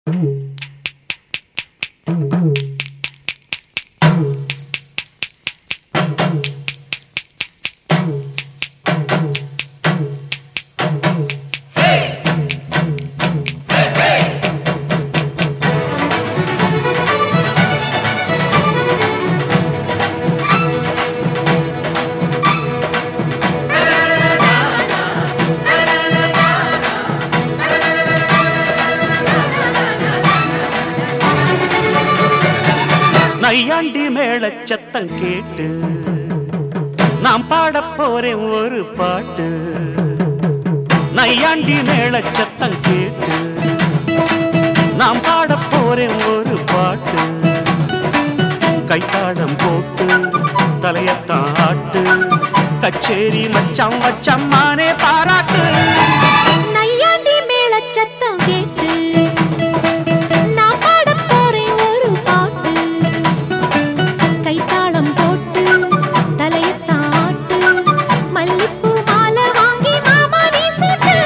நையாண்டி மேளச் சத்தம் கேட்டு நாம் பாடப் போறேன் ஒரு பாட்டு நையாண்டி மேளச் சத்தம் கேட்டு நாம் பாடப் போறேன் ஒரு பாட்டு கைத்தாளம் போட்டு தலையத்தான் ஆட்டு கச்சேரி மச்சான் வச்சம்மானே பாராட்டு நையாண்டி மேளச் சத்தம் கேட்டு நான் பாடப் போறேன் ஒரு பாட்டு கைத்தாளம் போட்டு தலையத்தான் ஆட்டு மல்லிப்பூ மாலை வாங்கி மாமா நீ சூட்டு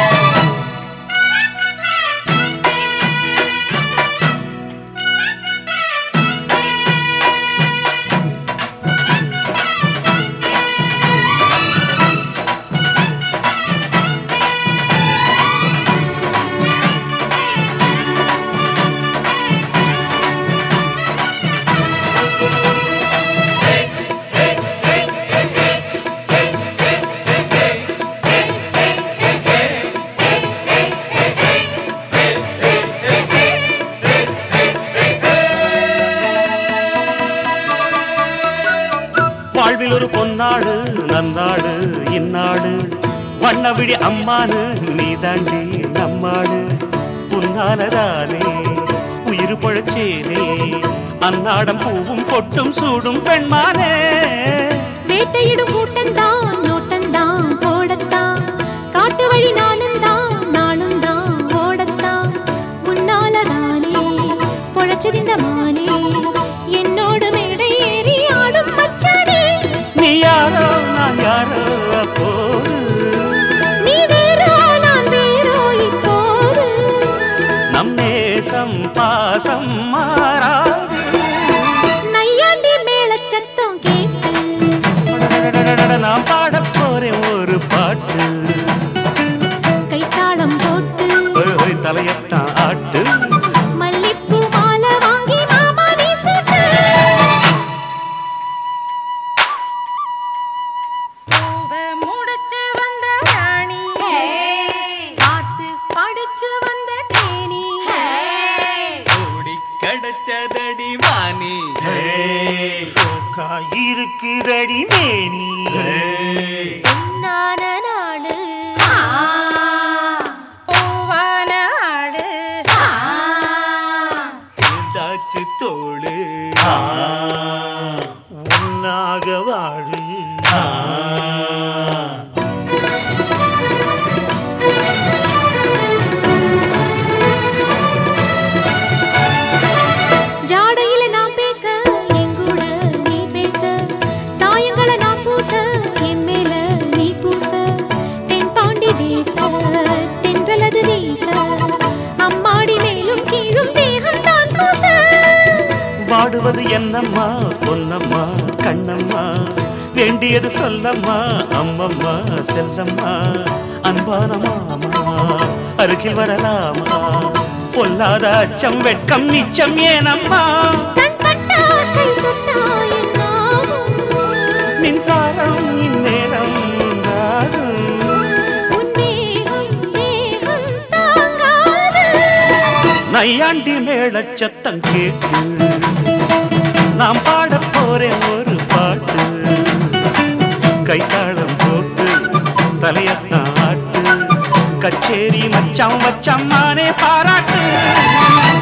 வாழ்வில் ஒரு பொன்னாடு நன்னாடு இந்நாடு வண்ணவிடி அம்மானு நீ தாண்டி நம்மாடு புன்னாலதானே உயிர் பழச்சேனே அன்னாடம் பூவும் கொட்டும் சூடும் பெண்மானே வேட்டையிடும் கூட்டந்தான் நோட்டந்தான் போடத்தான் காட்டு வழி நானும் தான் நானும் தான் ஓடத்தான் முன்னாலதானே பொழைச்சதிந்த மானே என்னோடு மேடை ஏறி ஆடும் மச்சானே நீ யாரோ நான் யாரோ அப்போது நீ வேறோ நான் வேறோ இப்போது நம் நேசம் பாசம் மாறாது நையாண்டி மேளச் சத்தம் கேட்டு நான் பாடப் போறேன் ஒரு பாட்டு கைத்தாளம் போட்டு ஓய், தலையத்தான் ஆட்டு மல்லிப்பூ மாலை வாங்கி மாமா நீ சூட்டு பூவ முடிச்சு வந்த ராணி பார்த்து படிச்சு வந்த தேனி ஓடி கடச்சதடி வாணி இருக்குதடி மேனி பொன்னான நாடு பூவான ஆடு சேர்ந்தாச்சு தோளு உன்னாக வாழு ஜாடையில நான் பேச என் கூட நீ பேச சாயங்கள நான் பூச என் மேல நீ பூச தென்பாண்டி தேச தென்றலது வீச அம்மாடி மேலும் கீழும் தேகம் தான் கூச வாடுவது என்னம்மா பொன்னம்மா கண்ணம்மா வேண்டியது சொல்லம்மா அம்மம்மா செல்லம்மா அன்பான மாமா அருகில் வரலாமா பொல்லாத அச்சம் வெட்கம் மிச்சம் ஏனம்மா கண் பட்டா கை தொட்டா என்னாகும் மின்சாரம் இந்நேரம் உண்டாகும் உன் தேகம் தேகம் தாங்காது நையாண்டி மேளச் சத்தம் கேட்டு நாம் பாடப் போறேன் ஒரு பாட்டு கைத்தாளம் போட்டு தலையத்தான் ஆட்டு கச்சேரி மச்சான் வச்சம்மானே பாராட்டு